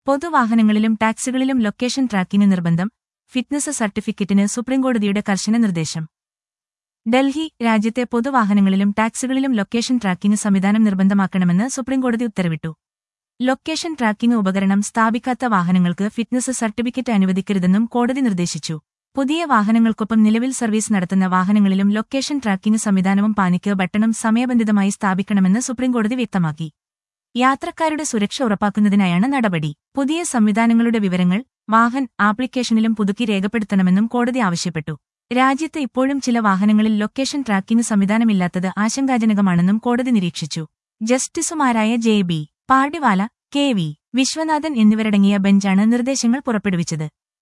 പൊതുവാഹനങ്ങളിലും ടാക്സികളിലും location tracking നിർബന്ധം fitness സർട്ടിഫിക്കറ്റിന് സുപ്രീംകോടതിയുടെ കർശന നിർദ്ദേശം ഡൽഹി രാജ്യത്തെ പൊതുവാഹനങ്ങളിലും ടാക്സികളിലും ലൊക്കേഷൻ ട്രാക്കിംഗ് സംവിധാനം നിർബന്ധമാക്കണമെന്ന് സുപ്രീംകോടതി ഉത്തരവിട്ടു ലൊക്കേഷൻ ട്രാക്കിംഗ് ഉപകരണം സ്ഥാപിക്കാത്ത വാഹനങ്ങൾക്ക് ഫിറ്റ്നസ് സർട്ടിഫിക്കറ്റ് അനുവദിക്കരുതെന്നും കോടതി നിർദ്ദേശിച്ചു പുതിയ വാഹനങ്ങൾക്കൊപ്പം നിലവിൽ സർവീസ് നടത്തുന്ന വാഹനങ്ങളിലും ലൊക്കേഷൻ ട്രാക്കിംഗ് സംവിധാനവും പാനിക്ക് ബട്ടണും സമയബന്ധിതമായി സ്ഥാപിക്കണമെന്ന് സുപ്രീംകോടതി വ്യക്തമാക്കി യാത്രക്കാരുടെ സുരക്ഷ ഉറപ്പാക്കുന്നതിനായാണ് നടപടി പുതിയ സംവിധാനങ്ങളുടെ വിവരങ്ങൾ വാഹൻ ആപ്ലിക്കേഷനിലും പുതുക്കി രേഖപ്പെടുത്തണമെന്നും കോടതി ആവശ്യപ്പെട്ടു രാജ്യത്ത് ഇപ്പോഴും ചില വാഹനങ്ങളിൽ ലൊക്കേഷൻ ട്രാക്കിംഗ് സംവിധാനമില്ലാത്തത് ആശങ്കാജനകമാണെന്നും കോടതി നിരീക്ഷിച്ചു ജസ്റ്റിസുമാരായ J B Pardiwala K V Viswanathan എന്നിവരടങ്ങിയ ബെഞ്ചാണ് നിർദ്ദേശങ്ങൾ പുറപ്പെടുവിച്ചത്